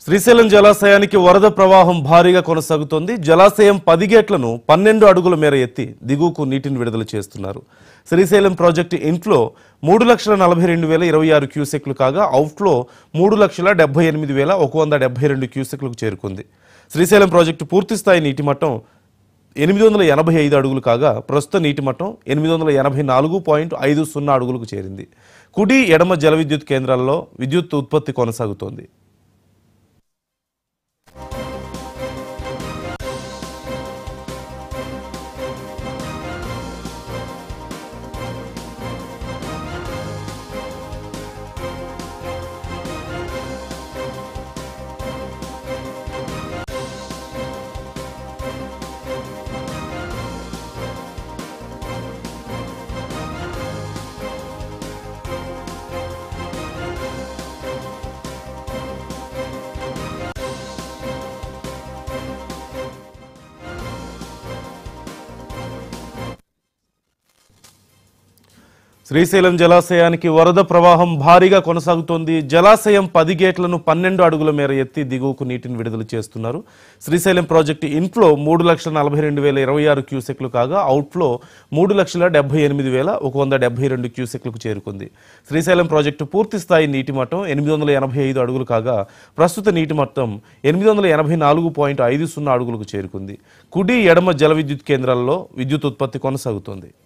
శ్రీశైలం జలాశయానికి వరద ప్రవాహం భారీగా కొనసాగుతోంది జలాశయం పది గేట్లను పన్నెండు అడుగుల మేర ఎత్తి దిగువకు నీటిని విడుదల చేస్తున్నారు శ్రీశైలం ప్రాజెక్టు ఇన్ఫ్లో మూడు లక్షల నలభై రెండు వేల ఇరవై ఆరు క్యూసెక్లు కాగా అవుట్ఫ్లో మూడు లక్షల డెబ్బై ఎనిమిది వేల ఒక వంద డెబ్బై రెండు క్యూసెక్లకు చేరుకుంది శ్రీశైలం ప్రాజెక్టు పూర్తిస్థాయి నీటి మట్టం ఎనిమిది వందల ఎనభై ఐదు అడుగులు కాగా ప్రస్తుత నీటి మట్టం ఎనిమిది వందల ఎనభై నాలుగు పాయింట్ ఐదు సున్నా అడుగులకు చేరింది కుడి ఎడమ జల విద్యుత్ కేంద్రాల్లో విద్యుత్ ఉత్పత్తి కొనసాగుతోంది శ్రీశైలం జలాశయానికి వరద ప్రవాహం భారీగా కొనసాగుతోంది జలాశయం పది గేట్లను పన్నెండు అడుగుల మేర ఎత్తి దిగువకు నీటిని విడుదల చేస్తున్నారు శ్రీశైలం ప్రాజెక్టు ఇన్ఫ్లో మూడు లక్షల నలభై రెండు వేల ఇరవై ఆరు క్యూసెక్లు కాగా అవుట్ఫ్లో మూడు లక్షల డెబ్బై ఎనిమిది వేల ఒక వంద డెబ్బై రెండు క్యూసెక్లకు చేరుకుంది శ్రీశైలం ప్రాజెక్టు పూర్తి స్థాయి నీటి మట్టం ఎనిమిది వందల ఎనభై ఐదు అడుగులు కాగా ప్రస్తుత నీటి మట్టం ఎనిమిది వందల ఎనభై నాలుగు పాయింట్ ఐదు సున్నా అడుగులకు చేరుకుంది కుడి ఎడమ జల విద్యుత్ కేంద్రాల్లో విద్యుత్ ఉత్పత్తి కొనసాగుతోంది